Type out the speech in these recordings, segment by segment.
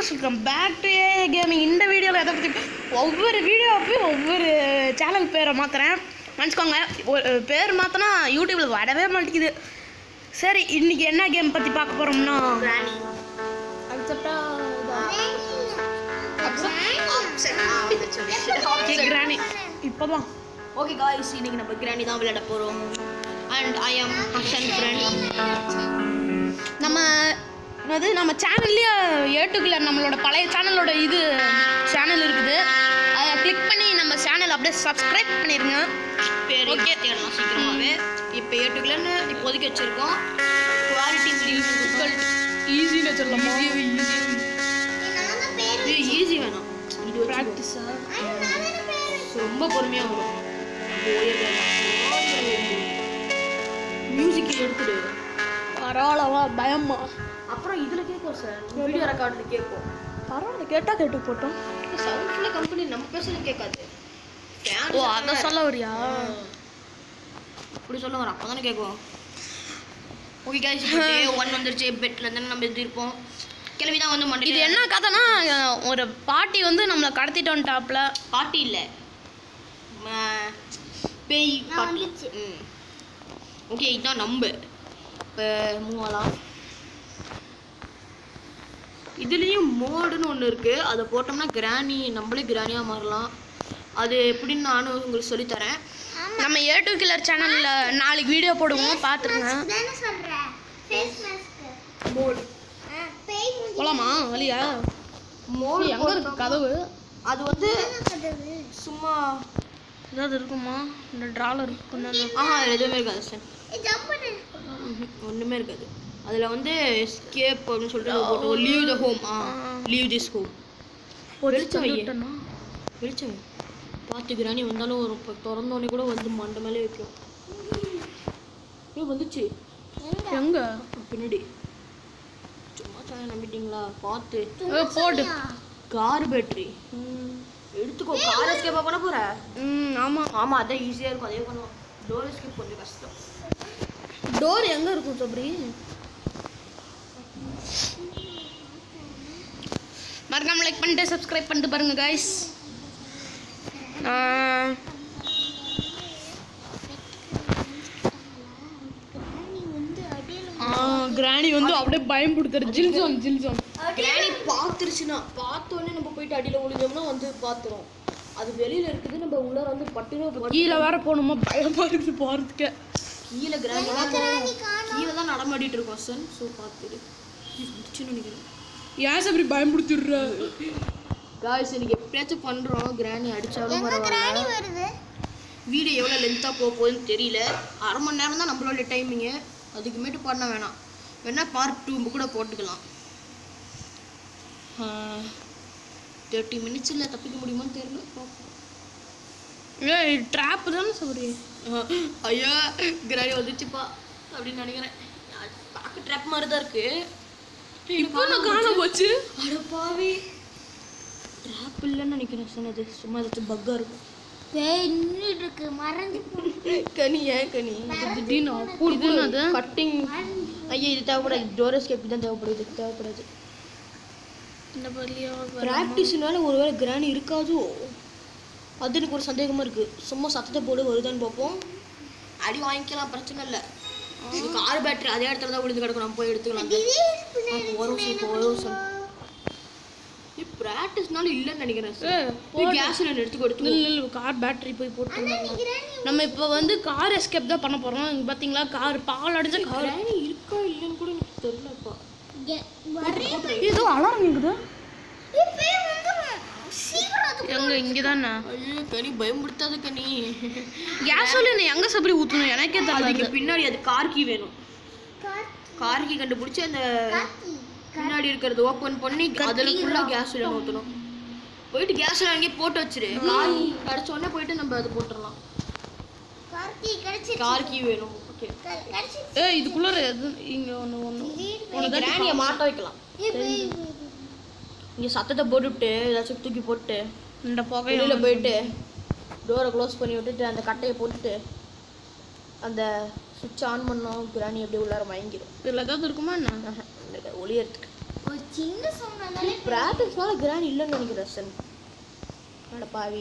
Guys welcome back to a gaming இந்த வீடியோவில் எதை பற்றி ஒவ்வொரு வீடியோப்பையும் ஒவ்வொரு சேனல் பேரை மாற்றுறேன் நினச்சிக்கோங்க ஒரு பேர் மாற்றினா யூடியூப்பில் வரவே மாட்டேங்குது சரி இன்னைக்கு என்ன கேம் பற்றி பார்க்க போகிறோம்னா கிராணி இப்போதான் ஓகே காய்ஸ் இன்னைக்கு நம்ம கிராணி தான் விளையாட போறோம் and I am Harshan friend நம்ம அது நம்ம சேனல்லையே ஏட்டுக்குள்ள நம்மளோட பழைய சேனலோட இது சேனல் இருக்குது அதை கிளிக் பண்ணி நம்ம சேனல் அப்படியே சப்ஸ்கிரைப் பண்ணிடுங்க பேர் Okay. ஓகே தேடலாம் சீக்கிரமாகவே இப்போ ஏட்டுக்குலன்னு இப்போதைக்கு வச்சிருக்கோம் குவாலிட்டி டிஃபிகல்ட் ஈஸின்னு சொல்லலாமா இது ஈஸி வேணாம் இது வச்சு ப்ராக்டிஸா ரொம்ப பொறுமையாக வரும் மியூசிக் எடுத்துடு பரவாயில்லவா பயமா அப்புறம் இதில் கேட்கும் சார் வீடியோ ரெக்கார்டில் கேட்கும் பரவாயில்ல கேட்டால் கேட்டு போட்டோம் சவுண்ட் ஃபுல்லாக கம்பெனி நம்ம பேசுறது கேட்காது Fan ஓ சத்தம் அதை வேற. சொல்ல வரியா அப்படி சொல்ல வரேன் அப்போ தானே கேட்கும் ஓகே கைஸ் இப்போ டே ஒன் வந்துருச்சு பெட்டில் தானே நம்ம இது இருப்போம் கிளம்பி தான் வந்து மண்டே இது என்ன கதைனா அஹ், ஒரு பாட்டி வந்து நம்மளை கடத்திட்டு வந்துட்டாப்ல பாட்டி இல்லை பேய் பாட்டி ம் ஓகே இதுதான் நம்ப இப்போ மூவலாம் இதுலேயும் மோடுன்னு ஒன்று இருக்குது அதை போட்டோம்னா கிராணி நம்மளே கிராணியாக மாறலாம் அது எப்படின்னு நானும் உங்களுக்கு சொல்லித்தரேன் நம்ம ஏ டூ கில்லர் சேனலில் நாளைக்கு வீடியோ போடுவோம் பார்த்துருங்க மோடு போலாமா வழியா மோடு எங்கே இருக்கு கதவு அது வந்து சும்மா ஏதாவது இருக்குமா இந்த ட்ராலர் இருக்கு ஆஹா அதில் எதுவுமே இருக்காது சார் ஒன்றுமே இருக்காது அதில் வந்து எஸ்கேப் அப்படின்னு சொல்லிட்டு போட்டு leave the home ah leave this home வெளிச்சம் வை. வெளிச்சம் வை. பார்த்து கிராணி வந்தாலும் ஒரு இப்போ திறந்தோடனே கூட வந்து மண்டை மேலே வைக்கும் ஏ வந்துச்சு எங்க பின்னாடி சும்மா சாய நம்பிட்டீங்களா பார்த்து ஏ, போடு கார் பேட்டரி எடுத்துக்கோ கார் எஸ்கேப்பா பண்ண போற ம் ஆமாம் ஆமாம் அதான் ஈஸியாக இருக்கும் அதே பண்ணுவோம் டோர் எஸ்கேப் கொஞ்சம் கஷ்டம் டோர் எங்கே இருக்கும் சப்ரி மறக்காம லைக் பண்ணிட்டு சப்ஸ்கிரைப் பண்ணிட்டு பாருங்க கைஸ் கிராணி வந்து அப்படியே பயம் கொடுத்துரு ஜில் ஜோன் ஜில் ஜோன் கிராணி பார்த்துருச்சுன்னா பார்த்தோன்னே நம்ம போயிட்டு அடியில் ஒளிஞ்சோம்னா வந்து பார்த்துரும் அது வெளியில இருக்குது நம்ம உள்ள வந்து பட்டுன்னு கீழே வேற போகணுமா பயமா இருக்குது போகிறதுக்கு கீழே கிராணி கீழே தான் நடமாடிட்டு இருக்கோம் சன் ஸோ பார்த்துடு முடிச்சுன்னு நினைக்கிறேன் ஏன் சப்ரி பயம் பிடிச்சிடுற காய்ஸ் இன்னைக்கு எப்படியாச்சும் பண்ணுறோம் கிராணி அடித்தாலும் பரவாயில்ல வீடியோ எவ்வளோ லென்த்தாக போக போகுதுன்னு தெரியல அரை மணி நேரம் தான் நம்மளோட டைமிங்கு அதுக்கு மேட்டு பண்ண வேணாம் வேணா பார்ட் டூ கூட போட்டுக்கலாம் தேர்ட்டி மினிட்ஸில் தப்பிக்க முடியுமான்னு தெரியல பார்ப்போம். ஏய் ட்ராப் தானே சப்ரி ஆஹ், ஐயா கிராணி வந்துச்சுப்பா அப்படின்னு நினைக்கிறேன் பார்க்க ட்ராப் மாதிரி தான் இருக்கு இப்போ நான் காண போச்சு அடப்பாவி ட்ராப் இல்லைன்னு நினைக்கிறேன் சொன்னது சும்மா ஏதாச்சும் பக்காக இருக்கும் கனி ஏன் கனி திடீர்னு அப்படி அது கட்டிங் ஐயா இது தேவைப்படாது டோர் எஸ்கேப் தான் தேவைப்படுது இது தேவைப்படாது இந்த பள்ளியோ ப்ராக்டிஸ்னால ஒருவேளை கிராணி இருக்காதோ அது எனக்கு ஒரு சந்தேகமா இருக்கு சும்மா சத்தத்தை போடு வருதான்னு பார்ப்போம் அடி வாங்கிக்கலாம் பிரச்சனை இல்லை இது கார் பேட்டரி அதே இடத்துல தான் விழுந்து கிடக்கும் நம்ம போய் எடுத்துக்கலாம் ஆ, வரும் சார் இப்போ வரும் சார் இது ப்ராக்டிஸ்னால இல்லைன்னு நினைக்கிறேன் சார் கேஸ் சிலிண்டர் எடுத்து கொடுத்து நில் கார் பேட்டரி போய் போட்டு வந்துடலாம். நம்ம இப்போ வந்து கார் எஸ்கேப் தான் பண்ண போறோம் இங்க பாத்தீங்களா கார் பால் அடிச்ச கார் கிராணி இருக்கா இல்லைன்னு கூட எனக்கு தெரியலப்பா ஏதோ அலாரம் இருக்குது எங்க இங்க தானே ஐயோ கனி பயமுடுத்தாத கனி கேஸ் சொல்லி எங்க சப்பரி ஊத்தணும் எனக்கே தெரியல அதுக்கு பின்னாடி அது கார்கி வேணும் கார்கி கண்டுபிடிச்சி அந்த பின்னாடி இருக்கிறது ஓப்பன் பண்ணி அதில் ஃபுல்லாக கேஸ் சிலிண்டர் ஊற்றணும் போயிட்டு கேஸ் சிலிண்டர் அங்கேயே போட்டு வச்சிரு கார் கிடச்ச உடனே போயிட்டு நம்ம அது போட்டுடலாம் கார்கி வேணும் ஓகே ஏ இதுக்குள்ள எது இங்க ஒண்ணு ஒண்ணு கிராணியை மாட்ட வைக்கலாம் இங்கே சத்தத்தை போட்டுவிட்டு ஏதாச்சும் தூக்கி போட்டு இந்த புகை வெளியில் போயிட்டு டோரை க்ளோஸ் பண்ணி விட்டுட்டு அந்த கட்டையை போட்டுட்டு அந்த சுவிட்ச் ஆன் பண்ணோம் கிராணி அப்படியே உள்ளார மயங்கிடும் இதுல ஏதாவது இருக்குமா என்ன ஆஹா, இந்த ஒளியறதுக்கு சின்ன சொன்னாலே ப்ராக்டிஸ்னால கிராண்ட் இல்லைன்னு நினைக்கிறேன் சன் அட பாவி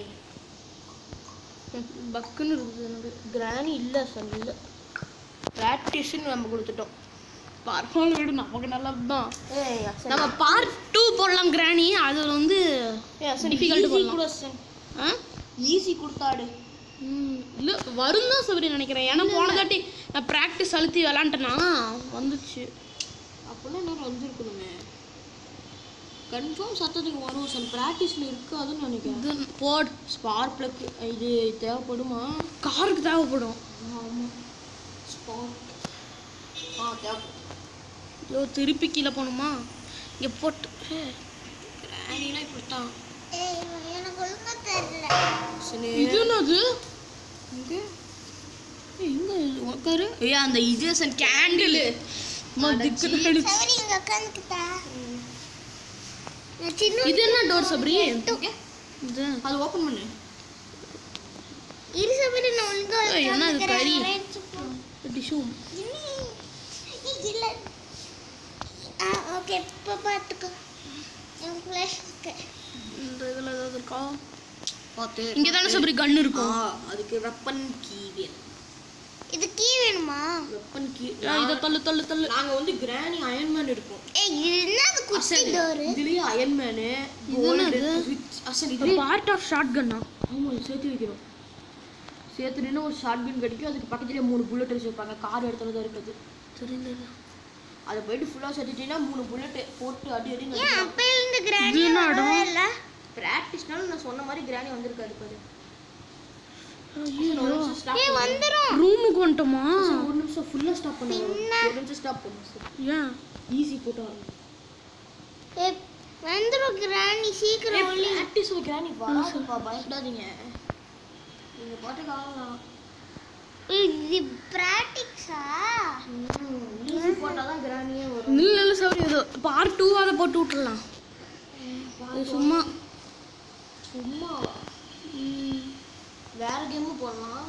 பக்குன்னு இருக்குது எனக்கு கிராணி இல்லை சன் இல்லை ப்ராக்டிஸ்ன்னு நம்ம கொடுத்துட்டோம் பரவாயில்ல விடு நமக்கு நல்லது தான் ஏய் அசன் நம்ம பார்ட் டூ போடலாம் கிராணி அது வந்து difficult ஈஸி பண்ணலாம். கூட அசன் ஆ ஈஸி கொடுத்தாடு ம், இல்ல வரும் தான் சபரி நினைக்கிறேன் ஏன்னா போன தாட்டி நான் ப்ராக்டிஸ் அழுத்தி விளாண்டேனா வந்துச்சு அப்போல்லாம் இன்னொரு வந்துருக்கணுமே கன்ஃபார்ம் சத்தத்துக்கு வரும் சன் ப்ராக்டிஸில் இருக்காதுன்னு நினைக்கிறேன் இது போட் ஸ்பார்க் ப்ளக் இது தேவைப்படுமா காருக்கு தேவைப்படும் ஆமாம் ஸ்பார்க் ஆ தேவைப்படும் ஐயோ திருப்பி கீழே போகணுமா இங்கே போட்டு கிராணிலாம் இப்படித்தான் ஏய், எனக்கு ஒழுங்கா தெரியல சரி இது என்னது இங்கே எங்க உட்காரு ஏய் அந்த இது சன் கேண்டில் சரி இங்க உட்காந்துக்கிட்டா நான் சின்ன இது என்ன டோர் சபரி இது அது ஓப்பன் பண்ணு இரு சபரி நான் ஒழுங்கா ஏய், என்ன இது கறி? உட்காந்துக்கிறேன் டிஷ்யூ இல்ல ஆ ஓகே இப்போ பார்த்துக்கோ எனக்கு ஃப்ளாஷ் இருக்கு இந்த இதில் ஏதாவது இருக்கா பார்த்து இங்கே தானே சபரி கன் ஆ இருக்கும் அதுக்கு வெப்பன் கீ வேணும் இது கீ வேணுமா வெப்பன் கீ ஏய், இதை தள்ளு தள்ளு தள்ளு நாங்க வந்து கிராணி அயன்மேன் இருக்கோம் ஏய் இது என்னது குட்டி டோரு இதுலயே அயன்மேனு இது என்னது? அசல் இது பார்ட் ஆஃப் ஷார்ட் கன்னா ஆமா இது சேர்த்து வைக்கணும் சேர்த்துனா ஒரு ஷார்ட் கன் கிடைக்கும் அதுக்கு பக்கத்துலேயே மூணு புல்லட் வச்சிருப்பாங்க கார் இடத்துல தான் இருக்குது தெரியல அதை போயிட்டு ஃபுல்லாக சேர்த்துட்டீங்கன்னா மூணு புல்லட் போட்டு அடி அடி ஏன் அப்ப இருந்து கிராணி இது என்ன இடம்? வரவே இல்ல ப்ராக்டிஸ்னால நான் சொன்ன மாதிரி கிராணி வந்திருக்காரு பாரு ஐயோ ஒரு நிமிஷம் stop ஏய் பண்ணு. வந்துரும் ரூமுக்கு வந்துட்டோமா சார், ஒரு நிமிஷம் ஃபுல்லாக ஸ்டாப் பண்ணுங்க ஒரு நிமிஷம் ஸ்டாப் பண்ணுங்க சார் ஏன் ஈஸி போட்டு வரணும் ஏய் வந்துரும் கிராணி சீக்கிரம் ஒளி ப்ராக்டிஸ் கிராணி வராதுப்பா பயப்படாதீங்க நீங்கள் பாட்டுக்கு ஆகலாம் ஏய், இது பிராக்டிக்ஸா ஈஸி போட்டால் தான் கிராணியே வரும் நில்லு நில்லு சபரி இது பார்ட் டூ அதை போட்டு விட்டுறலாம் இது சும்மா சும்மா வேற கேமும் போடலாம்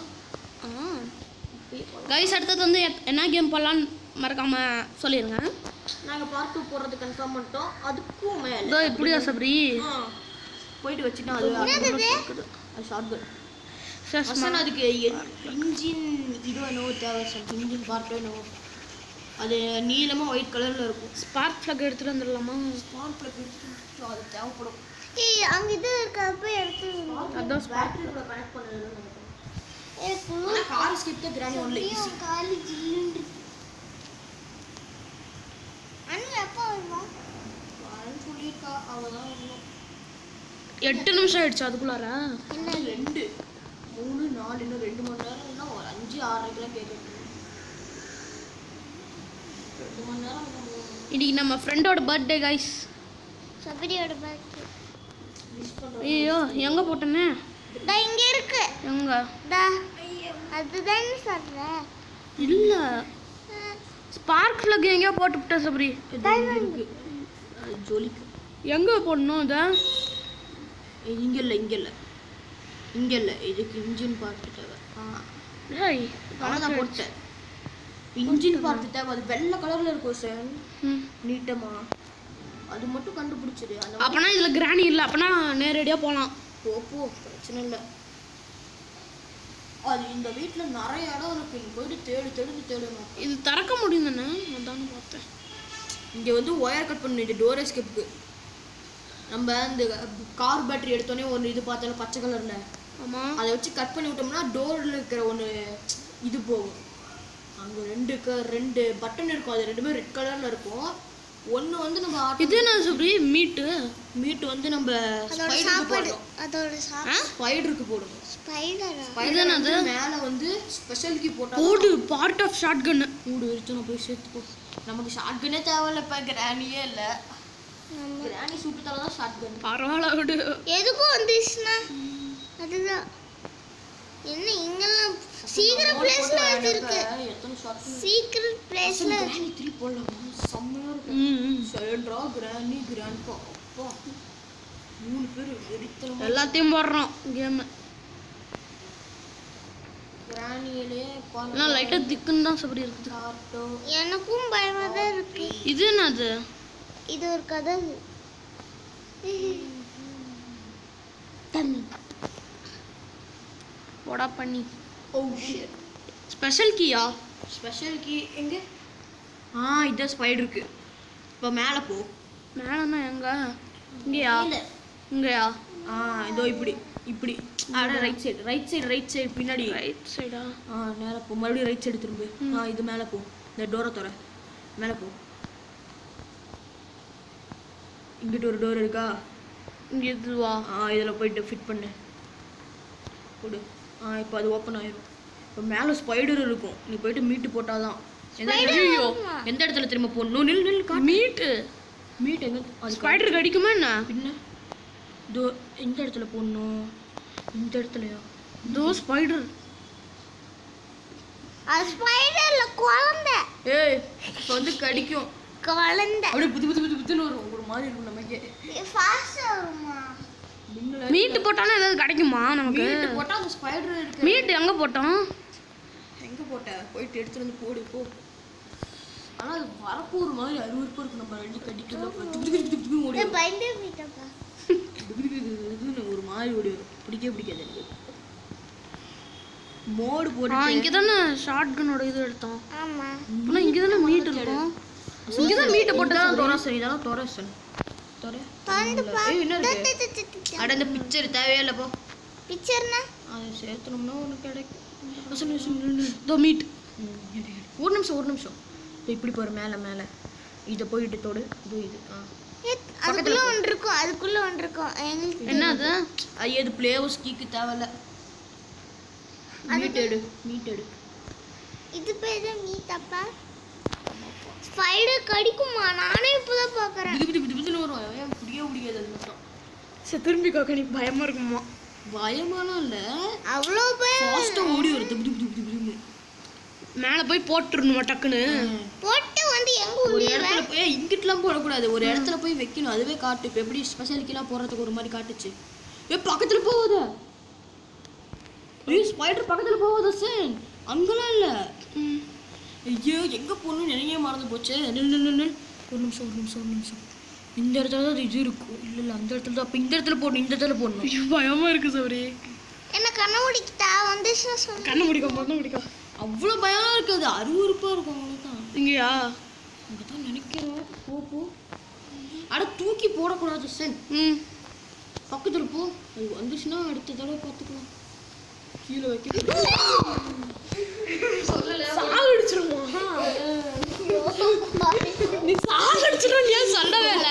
கைஸ் அடுத்தது வந்து எத்- என்ன கேம் போடலான்னு மறக்காம சொல்லிடுங்க நாங்கள் பார்ட் டூ போடுறது கன்ஃபார்ம் பண்ணிட்டோம் அதுக்கும் மேலே இதோ இப்படியா சபரி ஆ, போயிட்டு வச்சுட்டா அது அது ஷார்ட் கன் சஸ் அசன் அதுக்கு இன்ஜின் இது என்னவோ தேவை சார் இன்ஜின் பார்ட் என்னவோ அது நீளமாக ஒயிட் கலரில் இருக்கும் ஸ்பார்க் ஃப்ளக் எடுத்துட்டு வந்துடலாமா ஸ்பார்க் ப்ளக் எடுத்துட்டு அது தேவைப்படும் ஏய் அங்க இது இருக்கப்ப எடுத்து அதான் பேட்டரி கூட கனெக்ட் பண்ணது நினைக்கிறேன் ஏய் குளு ஆனால் கார் ஸ்கிப் தான் கிராணி ஒன்ல ஈஸி காலி ஜில்லுண்டு அனு எப்போ வருவா வரேன்னு சொல்லியிருக்கா அவள் தான் வரணும் எட்டு நிமிஷம் ஆயிடுச்சு அதுக்குள்ளார என்ன ரெண்டு மூணு நாலு இன்னும் ரெண்டு மணி நேரம் இன்னும் ஒரு அஞ்சு ஆறரைக்கெல்லாம் கேட்குறது ரெண்டு மணி நேரம் ஆகும். இன்னைக்கு நம்ம ஃப்ரெண்டோட பர்த்டே கைஸ் சபரியோட பாக்கி மிஸ் பண்ணுறோம் ஐயோ எங்க போட்டேனே டா இங்க இருக்கு எங்க டா அதுதான் சொல்றேன் இல்ல ஸ்பார்க் ஃப்ளக் எங்கேயோ போட்டு விட்டேன் சபரி இருக்கு அது ஜொலிக்கு எங்க போடணும் இதை இங்கே இல்லை இங்கே இல்லை இங்கே இல்லை இதுக்கு இன்ஜின் பார்த்து தேவை ஆ ஏய் அவ்வளோதான் போட்டேன் இன்ஜின் பார்த்து தேவை அது வெள்ளை கலரில் இருக்கும் சார் ம். நீட்டமா அது மட்டும் கண்டுபிடிச்சிடு அந்த அப்பனா இதுல கிராணி இல்ல அப்பனா நேரடியா போலாம் போ போ பிரச்சனை இல்லை அது இந்த வீட்டில் நிறைய இடம் இருக்கு இங்கே போயிட்டு தேடி தேடி தேடணும் இது திறக்க முடியும் தானே அதான் பார்த்தேன் இங்கே வந்து ஒயர் கட் பண்ணு இது டோர் எஸ்கேப்புக்கு நம்ம இந்த கார் பேட்டரி எடுத்தோடனே ஒன்று இது பார்த்தாலும் பச்சை கலரில் ஆமா அதை வச்சு கட் பண்ணி விட்டோம்னா டோரில் இருக்கிற ஒன்று இது போகும் அங்கே ரெண்டு க ரெண்டு பட்டன் இருக்கும் அது ரெண்டுமே ரெட் கலரில் இருக்கும் ஒன்று வந்து நம்ம இது என்ன சபரி மீட்டு மீட் வந்து நம்ம அதோட ஸ்பைடருக்கு சாப்பாடு போடணும் அதோட சாப்பாடு ஸ்பைடருக்கு போடணும் ஸ்பைடரா ஸ்பைடர் வந்து மேலே வந்து ஸ்பெஷல் கீ போட்டா போடு பார்ட் ஆஃப் ஷார்ட் கன்னு கூடு வச்சு நான் போய் சேர்த்து போ நமக்கு ஷார்ட் கன்னே தேவையில்ல இப்போ கிராணியே இல்லை நம்ம கிராணி சுட்டு தர தான் ஷார்ட் கன் பரவாயில்ல விடு எதுக்கும் வந்துச்சுன்னா அதுதான் என்ன இங்கெல்லாம் சீக்கிரம் பிளேஸ்ல வச்சிருக்கு எத்தனை ஷார்ட் சீக்கிரம் பிளேஸ்ல கிராணி த்ரீ போடலாம் செம்மையாக இருக்கும் ம், ம். செல்ட்ரா கிராணி கிராண்ட்பா அப்பா மூணு பேர் வெறித்தனமா எல்லாத்தையும் போடுறோம் கேம் கிராணியிலே எல்லாம் லைட்டா திக்குன்னு தான் சபரி இருக்குது கார்ட்டோ எனக்கும் பயமா தான் இருக்கு இது என்னது இது ஒரு கதவு தண்ணி போடா பண்ணி ஓ ஷிட் ஸ்பெஷல் கீயா ஸ்பெஷல் கீ எங்க ஆ இதான் ஸ்பைடர் இருக்கு இப்போ மேலே போ மேலன்னா எங்க இங்கேயா இங்கேயா ஆ இதோ இப்படி இப்படி அட right side right side right side பின்னாடி ரைட் சைடா ஆ நேரா போ மறுபடியும் ரைட் சைடு திரும்பு ஆ இது மேலே போ இந்த டோரை தர மேலே போ இங்கிட்டு ஒரு டோர் இருக்கா இங்க இதுவா ஆ இதில் போயிட்டு ஃபிட் பண்ணு கொடு ஆ இப்போ அது ஓப்பன் ஆயிரும் இப்போ மேலே ஸ்பைடர் இருக்கும் நீ போயிட்டு மீட்டு போட்டாதான் எந்த ஐயோ எந்த இடத்துல திரும்ப போடணும் நில் நில் கா மீட்டு மீட் எங்க அது ஸ்பைடர் கடிக்குமா என்ன பின்ன இதோ இந்த இடத்துல போடணும் இந்த இடத்துலயா தோ ஸ்பைடர் அது ஸ்பைடர்ல குழந்தை ஏய் இப்போ வந்து கடிக்கும் குழந்தை அப்படியே புது புது புது புதுன்னு வரும் ஒரு மாதிரி இருக்கும் நமக்கே ஃபாஸ்டா வருமா மின்னல மீட்டு போட்டாலும் ஏதாவது கிடைக்குமா நமக்கு மீட்டு போட்டா அந்த ஸ்பைடர் இருக்கு மீட் எங்க போட்டோம் எங்க போட்ட போயிட்டு எடுத்துட்டு வந்து போடு போ ஆனா அது வரப்போ ஒரு மாதிரி அருவருப்பா இருக்கும் நம்ம ரெண்டு கடிக்கல ஓடி வரும். பயந்தே போயிட்டப்பா திகு ஒரு மாதிரி ஓடி வரும் பிடிக்கவே பிடிக்காது எனக்கு மோடு ஆ போட்டு இங்க தானே ஷார்ட் கன்னோட இது எடுத்தோம் ஆமா ஆனா இங்க தானே மீட் இருக்கும் இங்க தான் மீட்டை போட்டு இதெல்லாம் தொரசன் இதெல்லாம் தொரசன் தொர திறந்து ஏய், என்ன இருக்கு அட இந்த பிக்சர் தேவையே இல்லை போ பிக்சர்னா அதை சேர்த்தனோம்னா உனக்கு கிடைக்கும் அசல் நிமிஷம் நில்லு, நில்லு. தோ மீட் ம், இரு, இரு. ஒரு நிமிஷம் ஒரு நிமிஷம் இதோ இப்படி போகிற மேலே மேலே இதை போயிட்டு தொடு இதோ இது ஆ அதுக்குள்ள ஒன்று இருக்கும் அதுக்குள்ள ஒன்று இருக்கும் எங்களுக்கு என்ன அது ஐயா இது பிளேவர்ஸ் கீக்கு தேவையில்ல மீட் எடு மீட் எடு இது பேர் தான் மீட்டப்பா ஸ்பைடர் கடிக்குமா நானே இப்போதான் பார்க்குறேன் புது புது புது புதுன்னு வரும் ஏன் பிடிக்கவே பிடிக்காது அது மட்டும் சரி திரும்பி காக்க நீ பயமா இருக்குமா பயமாலாம் இல்லை அவ்வளோ பேர் ஃபாஸ்ட்டாக ஓடி வருது புது புது புது புதுன்னு மேல போய் போட்டுருணுமா டக்குன்னு போட்டு வந்து எங்க ஒரு உள்ளே இடத்துல போய் ஏய், இங்கிட்டுலாம் போடக்கூடாது ஒரு இடத்துல போய் வைக்கணும் அதுவே காட்டு இப்போ எப்படி ஸ்பெஷாலிட்டிலாம் போடுறதுக்கு ஒரு மாதிரி காட்டுச்சு ஏ பக்கத்துல போகாத ஏய் ஸ்பைடர் பக்கத்துல போகாத சேன் அங்கெல்லாம் இல்ல ஐயோ எங்க போகணும்னு நினைவே மறந்து போச்சு நில் நில் நில், நில் ஒரு நிமிஷம் ஒரு நிமிஷம் ஒரு நிமிஷம் இந்த இடத்துல தான் அது இது இருக்கும் இல்ல இல்ல அந்த இடத்துல தான் அப்போ இந்த இடத்துல போடணும் இந்த இடத்துல போடணும் ஐயோ பயமா இருக்கு சௌரி என்ன கண்ண முடிக்கிட்டா வந்துச்சுன்னா சொல்லு கண்ணை முடிக்க கண்ணை முடிக்க அவ்வளோ பயம்லாம் இருக்காது அருவருப்பா இருக்கும் அவ்வளோதான் இங்கயா அங்கே தான் நினைக்கிறோம் போ போ அட தூக்கி போடக்கூடாது சென் ம் பக்கத்துல போ அது வந்துச்சுன்னா அடுத்த தடவை பார்த்துக்கலாம் கீழே வைக்க சாகடிச்சிருமா நீ சாகடிச்சிரும் ஏன் சண்டை வேலை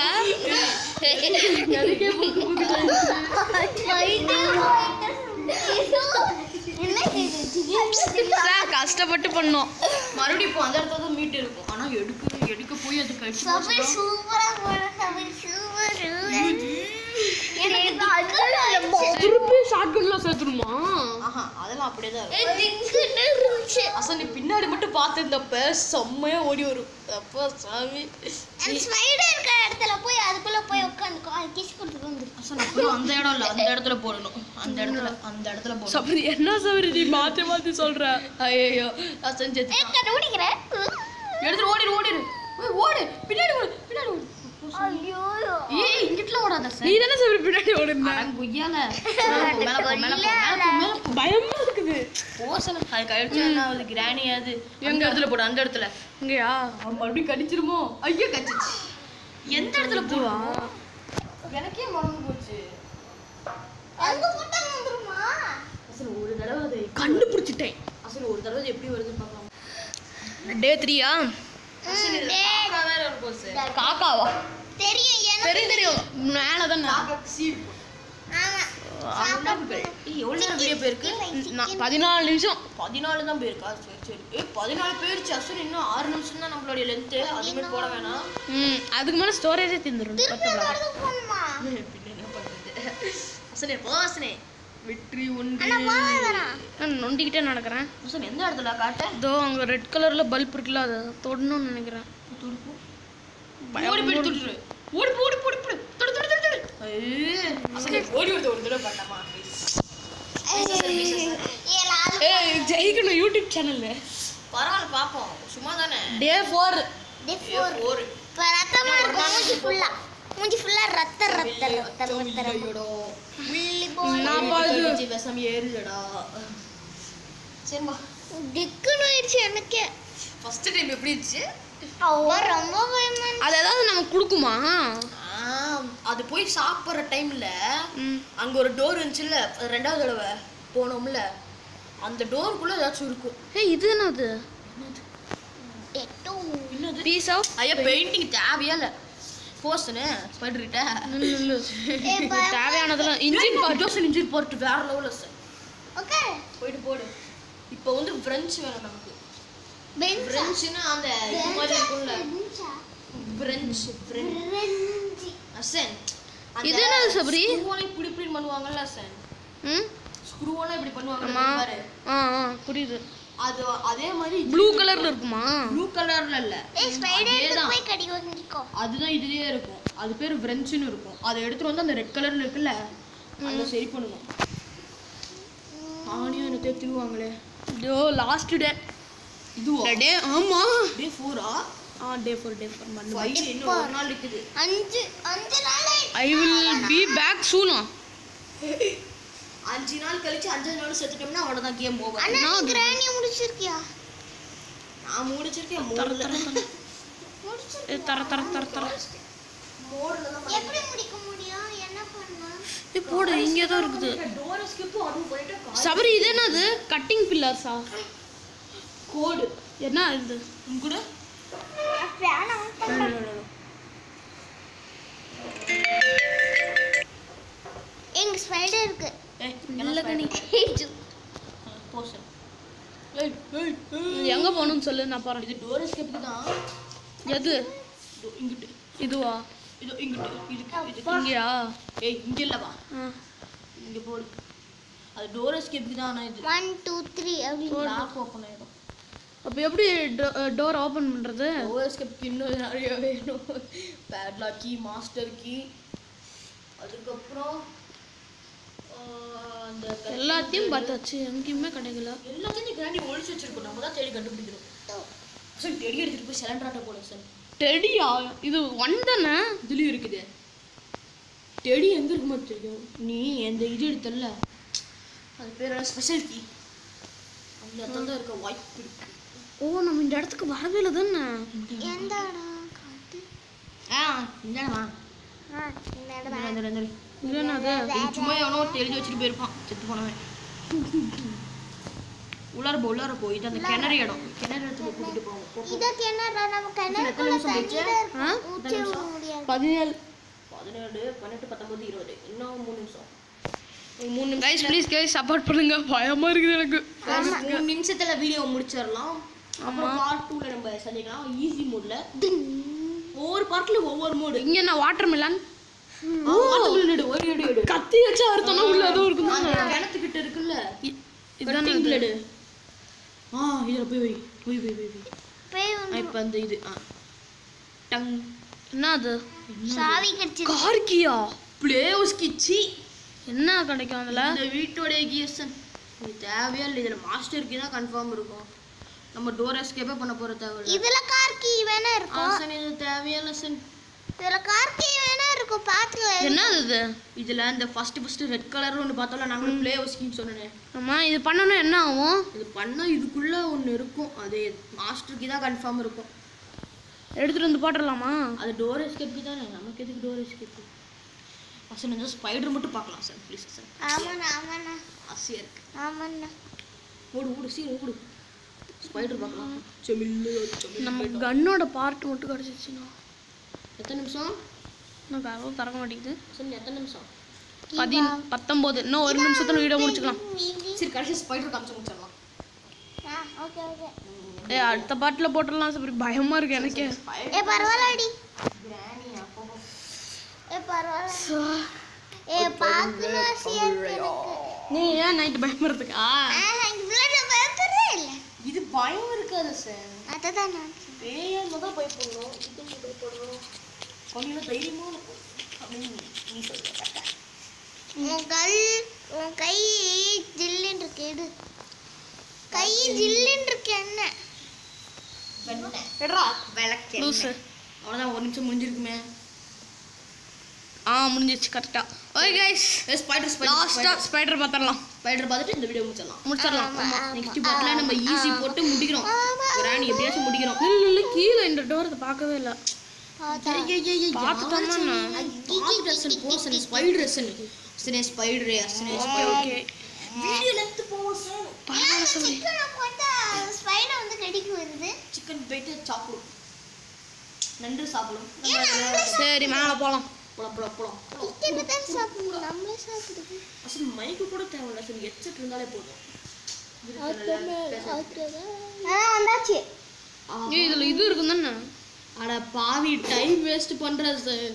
என்ன சார் கஷ்டப்பட்டு பண்ணோம் மறுபடியும் இப்போ அந்த இடத்துல தான் மீட் இருக்கும் ஆனா எடுக்க எடுக்க போய் அது கழிச்சு சபை சூப்பரா போற சபை சூப்பர் எனக்கு அழுகை திருப்பி ஷார்ட் கன்லாம் சேர்த்துருமா ஆஹா அதெல்லாம் அப்படியே தான் இருக்கும் திக்குன்னு இருந்துச்சு அசல் நீ பின்னாடி மட்டும் பார்த்துருந்தப்ப செம்மையா ஓடி வரும் அப்பா சாமி அந்த ஸ்பைடர் இருக்கிற இடத்துல போய் அதுக்குள்ள போய் உட்காந்துக்கோ அது கிஸ் கொடுத்துட்டு வந்துருக்கு அசல் அப்புறம் அந்த இடம் இல்ல அந்த இடத்துல போடணும் அந்த இடத்துல அந்த இடத்துல போடணும் சபரி என்ன சபரி நீ மாத்தி மாத்தி சொல்ற ஐயோ அசன் செத்து கண்டுபிடிக்கிறேன் எடுத்துட்டு ஓடிடு ஓடிடு ஏய், ஓடு பின்னாடி ஓடு பின்னாடி ஓடு ஐயோ ஏய் இங்கிட்டுலாம் ஓடாத நீ தானே சபரி பின்னாடி ஓடுன குய்யால மேல போ மேல போ மேல போ மேல போ பயமா இருக்குது ஓசல அது கழிச்சு என்ன ஆகுது கிராணி அது எங்க இடத்துல போடு அந்த இடத்துல இங்கயா அவன் மறுபடியும் கடிச்சிருமோ ஐயோ கடிச்சிச்சு எந்த இடத்துல போடுவா எனக்கே மறந்து போச்சு எங்க போட்டா வந்துருமா அசல் ஒரு தடவை அது கண்டுபிடிச்சிட்டேன் அசல் ஒரு தடவை அது எப்படி வருதுன்னு பார்க்கலாம் டே த்ரீயா அசல் இது காக்கா வேற இருக்கும் சார் காக்காவா தெரியும் எனக்கு தெரியும் தெரியும் மேல தானே காக்கா சீட் ஆமா ஏய் எவ்வளோ நேரம் வீடியோ போயிருக்கு நான் பதினாலு நிமிஷம் பதினாலு தான் போயிருக்கா சரி சரி ஏய் பதினாலு போயிருச்சு அசல் இன்னும் ஆறு நிமிஷம் தான் நம்மளுடைய லென்த்து அதுமாதிரி போட வேணாம் ம் அதுக்கு மேலே ஸ்டோரேஜே தீர்ந்துடும் பத்தல அது போணுமா பின்ன என்ன பண்றது அசனே போ அசனே வெற்றி ஒன்று ஆனா போவே வேணாம் நான் நொண்டிக்கிட்டே நடக்கிறேன் அசன் எந்த இடத்துல காட்ட இதோ அங்கே ரெட் கலரில் பல்ப் இருக்குல்ல அதை தொடணும்னு நினைக்கிறேன் துடுப்பு பயம் ஓடி போய் துடுறு ஓடி போ, ஓடி போடி போடி தொடு தொடு தொடு தொடு ஐயே அசனே ஓடி வருது ஒரு தடவை பண்ணாமா ஏழாவது ஏய் ஜெயிக்கணும் யூடியூப் சேனல்ல பரவாயில்ல பாப்போம் சும்மா தானே டே ஃபோர் டே ஃபோர் ஒரு இப்போ ரத்தம் பயமா இருக்கும் மூஞ்சி ஃபுல்லா மூஞ்சி ஃபுல்லா ரத்த ரத்த ரத்த ரத்த ஐயோடா. உள்ளி என்னப்பா இது? மூஞ்சி விஷம் ஏறுதடா சரிம்மா திக்குன்னு ஆயிடுச்சு எனக்கு ஃபர்ஸ்ட் டைம் எப்படி இருந்துச்சு அவ ரொம்ப பயமா இருந்துச்சு. அது ஏதாவது நமக்கு கொடுக்குமா ஆ, அது போய் சாப்பிட்ற டைம்ல ம் அங்க ஒரு டோர் இருந்துச்சுல்ல அது ரெண்டாவது தடவை போனோம்ல அந்த டோருக்குள்ள ஏதாச்சும் இருக்கும் ஏய் இது என்னது டெட்டோ. என்னது பீஸ் ஆஃப் ஐயா பெயிண்டிங் தேவையா இல்ல போஸ்டனு ஸ்பைடர்கிட்ட ஏய், பயமா தேவையானதெல்லாம் இன்ஜின் பார்ட் ஜோசன் இன்ஜின் போட்டு வேற லெவல்ல சார் ஓகே போயிட்டு போடு இப்போ வந்து பிரெஞ்சு வேணும் நமக்கு பென்சா பிரெஞ்சுன்னா அந்த இது மாதிரி இருக்கும்ல பென்சா பிரெஞ்சு பிரெஞ்சு ரெஞ்சி அசன் இது என்னது சபரி? ஸ்க்ரூவெல்லாம் இப்படி இப்படி பண்ணுவாங்கல்ல அசன் ம் ஸ்க்ரூவெல்லாம் இப்படி பண்ணுவாங்க ஆமா பாரு ஆ ஆ புரியுது அது அதே மாதிரி ப்ளூ கலர்ல இருக்குமா ப்ளூ கலர்ல இல்ல ஏய் ஸ்பைடர் அதேதான். போய் கடி வாங்கிக்கோ அதுதான் இதுலயே இருக்கும் அது பேர் பிரெஞ்சுன்னு இருக்கும் அதை எடுத்துட்டு வந்து அந்த ரெட் கலர்ல இருக்குல்ல அந்த சரி பண்ணணும் ஆனியும் என்ன தேத்துருவாங்களே ஐயோ லாஸ்ட் டே இதுவா டே ஆமா டே ஃபோரா ஆ டே ஃபோர் டே ஃபோர் மண்ணு ஃபைவ் இன்னும் ஒரு நாள் இருக்குது அஞ்சு அஞ்சு நாள் ஆயிடுச்சு. ஐ வில் பி பேக் சூனா அஞ்சு நாள் கழிச்சு அஞ்சாவது நாள் செத்துட்டோம்னா அவ்வளவுதான் கேம் ஓவர் அண்ணா நீ கிராணி முடிச்சிருக்கியா நான் முடிச்சிருக்கேன் தர மோடுல தர தர ஏ, தர தர தர தர மோடுல தான் எப்படி முடிக்க முடியும் என்ன பண்ணலாம் ஏ போடு இங்கே தான் இருக்குது டோர் ஸ்கிப்பும் அதுவும் போயிட்டு சபரி இது என்னது கட்டிங் பில்லர்ஸா கோடு என்ன இது கூட ஃபேன் ஆன் பண்ண எங்க ஸ்பைடர் இருக்கு ஏய் இல்ல கனி போஷன் ஏய் ஏய் இது எங்க போகணும்னு சொல்லு நான் போறேன் இது டோர் ஸ்கிப்பு தான் எது இதோ இங்கிட்டு இதுவா இதோ இங்கிட்டு இதுக்கு இது இங்கயா ஏய் இங்க இல்லவா ஆ. இங்க போடு அது டோர் ஸ்கிப்புக்கு தான் ஆனா இது ஒன் டூ த்ரீ அப்படி லாக் ஓப்பன் ஆயிடும் அப்போ எப்படி டோர் ஓபன் பண்றது டோர் ஸ்கிப்புக்கு இன்னும் நிறைய வேணும் பேட்லாக் கீ மாஸ்டர் கீ அதுக்கப்புறம் ஆஹ், அந்த கத்தி- எல்லாத்தையும் பார்த்தாச்சு எங்கேயுமே கிடைக்கல எல்லாத்தையும் கிராண்டி ஒழிச்சு வச்சிருக்கோம் நம்ம தான் தேடி கண்டுபிடிக்கிறோம் சார் தேடி எடுத்துட்டு போய் சிலிண்டராட்ட போல சார் டெடியா இது ஒன் தானே இதுலயும் இருக்குது டெடி எங்க இருக்குமோ தெரியும் நீ எந்த இது எடுத்தல அது பேர் ஸ்பெஷல் கீ அந்த இடத்துல தான் இருக்க வாய்ப்பு இருக்கு ஓ நம்ம இந்த இடத்துக்கு வரவே இல்லை தானே எந்த இடம் காட்டு ஆ இந்தாடா ஆ இந்த இடம் இந்த இந்த இது என்னது இது சும்மா எவனோ எழுதி வச்சுட்டு போயிருப்பான் செத்து போனவன் உள்ளார போ உள்ளார போ இது அந்த கிணறு இடம் கிணறு இடத்துக்கு கூட்டிட்டு போவோம் போ, போ. இதற்கு என்ன நம்ம கிணறுக்குள்ள நிமிஷம் தண்ணி போச்சு? தான் இருக்கும். ஆ? ஊற்றி விட முடியாது பதினேழு பதினேழு பன்னெண்டு பத்தொன்பது இருபது இன்னும் மூணு நிமிஷம் ஒரு மூணு நிமிஷம் கைஸ் ப்ளீஸ் கைஸ் சப்போர்ட் பண்ணுங்க பயமா இருக்குது எனக்கு மூணு நிமிஷத்துல வீடியோ முடிச்சிடலாம் அப்புறம் பார்ட் டூல நம்ம சந்திக்கலாம் ஈஸி மோட்ல ஒவ்வொரு பார்ட்ல ஒவ்வொரு மோடு இங்க என்ன வாட்டர் மிலான் ஒரு எடு எடு கத்தி வச்சு அறுத்தோம்னா உள்ள ஏதோ இருக்கும் அந்த கிணத்துக்கிட்ட இருக்குல்ல இதுதானே கட்டிங் இது? பிளேடு ஆ இதுல போய் வை போய் போய் போய் போய் போய் ஆ, இப்ப அந்த இது ஆ டங் என்ன அது சாவி கடிச்சிரு கார்கியா ப்ளே கிச்சி என்ன கிடைக்கும் அதுல இந்த வீட்டோடைய கியர்சன் இது தேவையா இல்லை இதுல மாஸ்டர் கீ தான் கன்ஃபார்ம் இருக்கும் நம்ம டோர் எஸ்கேப்பே பண்ண போற தேவையில்ல இதுல கார் கீ வேணா இருக்கும் ஆசன் இது தேவையா இல்லை சன் இதுல கார் கீ வேணா இருக்கும் பாத்துக்கோ என்ன இது இதுல இந்த ஃபர்ஸ்ட் ஃபர்ஸ்ட் ரெட் கலர் ஒன்று பார்த்தோம்ல நாங்களும் ப்ளே ஸ்கீம் சொன்னேன் ஆமா இது பண்ணணும் என்ன ஆகும் இது பண்ணா இதுக்குள்ள ஒன்று இருக்கும் அது மாஸ்டருக்கு தான் கன்ஃபார்ம் இருக்கும் எடுத்துட்டு வந்து போட்டுடலாமா அது டோர் எஸ்கேப் தானே நமக்கு எதுக்கு டோர் எஸ்கேப் அசன் இந்த ஸ்பைடர் மட்டும் பார்க்கலாம் சார் ப்ளீஸ் சார் ஆமாண்ணா ஆமாண்ணா ஆசையா இருக்கு ஆமாண்ணா ஓடு ஓடு சீக்கிரம் ஓடு ஸ்பைடர் பார்க்கலாம் செமில்லு செமில்லு நம்ம கன்னோட பார்ட் மட்டும் கிடைச்சிச்சுன்னா எத்தனை நிமிஷம் நான் கதவு திறக்க மாட்டேங்குது சரி எத்தனை நிமிஷம் பதின் பத்தொம்போது இன்னும் ஒரு நிமிஷத்துல வீடியோ முடிச்சுக்கலாம் சரி கடைசி ஸ்பைடர் காமிச்சு முடிச்சிடலாம் ஆ ஓகே ஓகே ஏ அடுத்த பாட்டில் போட்டுடலாம் சரி பயமா இருக்கு எனக்கே ஏ பரவாயில்லடி கிராணி அப்போ ஏ பரவாயில்ல ஏ பார்க்கணும் ஆசையா இருக்கு எனக்கு நீ ஏன் நைட்டு பயப்படுறதுக்கா ஆஹா, இவ்வளவு நான் பயப்படுறே இல்ல இது பயம் இருக்காது சார் அததான் நான் பேயா தான் பயப்படணும் இதுக்கு பயப்படணும் கொஞ்சம் தைரியமா இருக்கும் அப்படின்னு நீ சொல்ற உன் கல் உன் கை ஜில்லுன்னு இருக்கு எடு கை ஜில்லுன்னு இருக்கு என்ன எட்ரா விளக்கு லூசு அவ்வளோதான் ஒரு நிமிஷம் முடிஞ்சிருக்குமே ஆ முடிஞ்சிச்சு கரெக்டாக ஓகே கைஸ் ஸ்பைடர் லாஸ்ட்டாக ஸ்பைடர் ஸ்பைடர் பார்த்துடலாம் ஸ்பைடர் பார்த்துட்டு இந்த வீடியோ முடிச்சிடலாம் முடிச்சிடலாம் நெக்ஸ்ட் பார்ட்டில் நம்ம ஈஸி போட்டு முடிக்கிறோம் கிராணி எப்படியாச்சும் முடிக்கிறோம் இல்லை இல்லை கீழே இந்த டோர் பார்க்கவே இல்லை பார்த்துட்டோம்னா பார்த்துட்டு ஸ்பைடர் அசன் அசனே ஸ்பைடர் அசனே ஸ்பைடர் ஓகே வீடியோ லென்த் போவோம் சார் பரவாயில்ல சொல்லி சிக்கனுக்கு வந்து ஸ்பைடர் வந்து கடிக்கு வருது சிக்கன் போயிட்டு சாப்பிடும் நண்டு சாப்பிடும் சரி மேலே போகலாம் போலாம் போலாம் போலாம் சிக்கனை தான் சாப்பிடணும் நம்மளே சாப்பிடுது அசல் மைக்கு கூட தேவையில்ல அசல் ஹெட்செட் இருந்தாலே போதும் ஆ வந்தாச்சு ஏய் இதில் இது இருக்கும் தானே அட பாவி டைம் வேஸ்ட் பண்றது சார்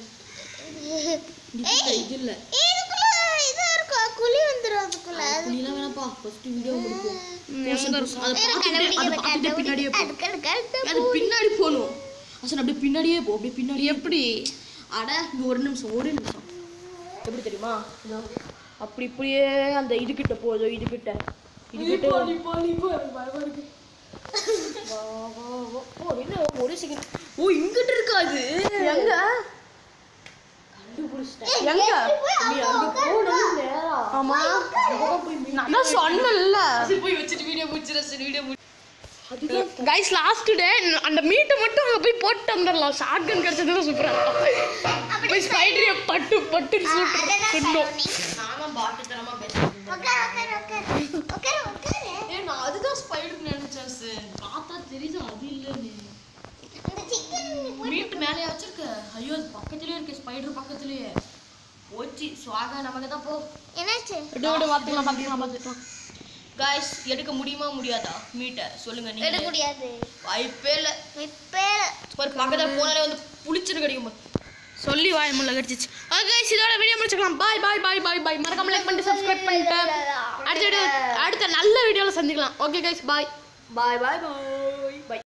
இது இல்ல இதுக்குள்ள இது இருக்கும் குழி வந்துடும் அதுக்குள்ள நீலாம் வேணாப்பா ஃபர்ஸ்ட் வீடியோ முடிப்போம் எங்கே இருக்கும் அதை பார்த்துட்டு அதை பார்த்துட்டு பின்னாடியே போ அதுக்கு அது பின்னாடி போகணும் அசல் அப்படியே பின்னாடியே போ அப்படியே பின்னாடி எப்படி அட இங்க ஒரு நிமிஷம் ஒரு நிமிஷம் எப்படி தெரியுமா இதோ அப்படி இப்படியே அந்த இதுகிட்ட போதோ இதுகிட்ட இதுகிட்ட வா, வா, வா. ஓ என்ன ஒரே செகண்ட் ஓ இங்கிட்ட இருக்காது எங்க கண்டுபிடிச்சிட்டேன் எங்க நீ அங்க போகணும் நேரா ஆமா அங்கதான் போய் மீ- நான் தான் சொன்னேன்ல அசல் போய் வச்சுட்டு வீடியோ முடிச்சிட சரி வீடியோ முடி அதுதான் கைஸ் லாஸ்ட் டே அந்த மீட்டை மட்டும் அங்கே போய் போட்டு வந்துடலாம் ஷார்ட் கன் கிடச்சதுல சூப்பராக போய் ஸ்பைடரிய பட்டு பட்டு சுட்டோம் நானும் பாட்டு தரமா பேசுறேன் உட்காரு உட்காரு உட்காரு உட்காரு உட்காரு ஏ நான் அதுதான் ஸ்பைடர் நினைச்சேன் சார் பார்த்தா தெரியுது அது இல்லைன்னு இந்த சிக்கன் வீட்டு மேலே வச்சிருக்க ஐயோ அது பக்கத்துலயே இருக்கு ஸ்பைடர் பக்கத்துலயே போச்சு சுவாகா நமக்கு தான் போ என்னாச்சு விடு விடு பார்த்துக்கலாம் பார்த்துக்கலாம் பார்த்துக்கலாம் காய்ஸ் எடுக்க முடியுமா முடியாதா மீட்டை சொல்லுங்க எடுக்க நீங்க முடியாது வாய்ப்பே இல்லை இப்பே ஒரு பக்கத்துல போனாலே வந்து புளிச்சிட்டு கிடைக்கும் சொல்லி வாய் முள்ள கடிச்சிச்சு ஓகே கைஸ் இதோட வீடியோ முடிச்சுக்கலாம் பாய் பாய் பாய் பாய் பாய் மறக்காம லைக் பண்ணிட்டு சப்ஸ்கிரைப் பண்ணிட்டு அடுத்த வீடியோ அடுத்த நல்ல வீடியோவில் சந்திக்கலாம் ஓகே கைஸ் பாய் பாய் பாய் பாய் பாய்